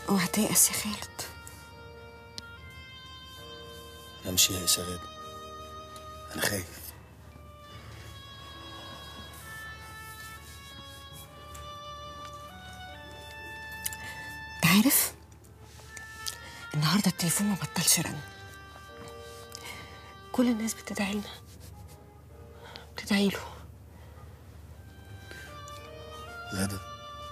اوعى تيأس يا خالد انا مش يائس يا غاده انا خايف انت عارف النهارده التليفون ما بطلش رن كل الناس بتدعي لنا بتدعي له غاده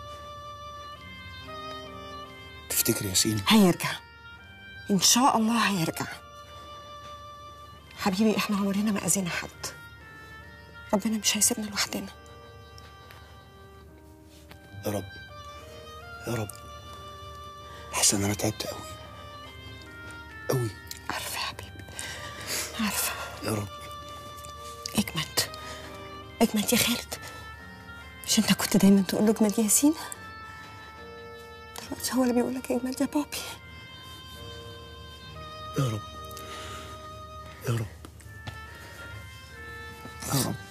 تفتكر ياسين هيرجع ان شاء الله هيرجع حبيبي احنا عمرنا ما اذينا حد ربنا مش هيسيبنا لوحدنا يا رب يا رب احسن انا تعبت قوي قوي عارفه يا حبيبي عارفه يا رب اجمد اجمد يا خالد مش انت كنت دايما تقول له اجمد يا ياسين دلوقتي هو اللي بيقول لك اجمد يا بابي يا رب يا رب يا رب